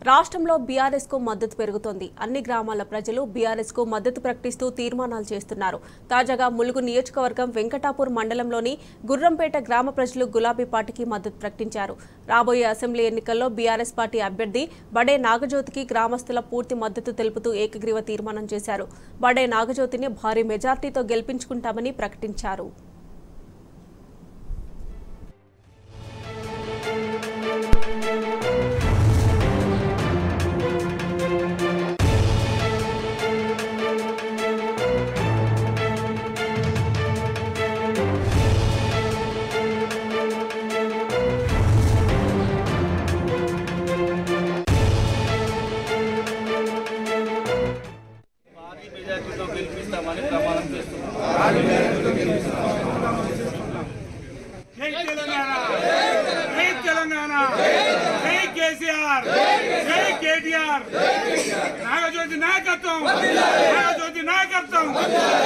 రాష్ట్రంలో బీఆర్ఎస్ కు మద్దతు పెరుగుతోంది అన్ని గ్రామాల ప్రజలు బీఆర్ఎస్ కు మద్దతు ప్రకటిస్తూ తీర్మానాలు చేస్తున్నారు తాజాగా ములుగు నియోజకవర్గం వెంకటాపూర్ మండలంలోని గుర్రంపేట గ్రామ ప్రజలు గులాబీ పార్టీకి మద్దతు ప్రకటించారు రాబోయే అసెంబ్లీ ఎన్నికల్లో బీఆర్ఎస్ పార్టీ అభ్యర్థి బడే నాగజ్యోతికి గ్రామస్తుల పూర్తి మద్దతు తెలుపుతూ ఏకగ్రీవ తీర్మానం చేశారు బడే నాగజ్యోతిని భారీ మెజార్టీతో గెలిపించుకుంటామని ప్రకటించారు భారీ మెజార్టీతో గెలిపిస్తామని ప్రమాణం చేస్తున్నాం జై తెలంగాణ జై తెలంగాణ జై కేసీఆర్ జై కేటీఆర్ నాగజ్యోతి నాయకత్వం నాగజ్యోతి నాయకత్వం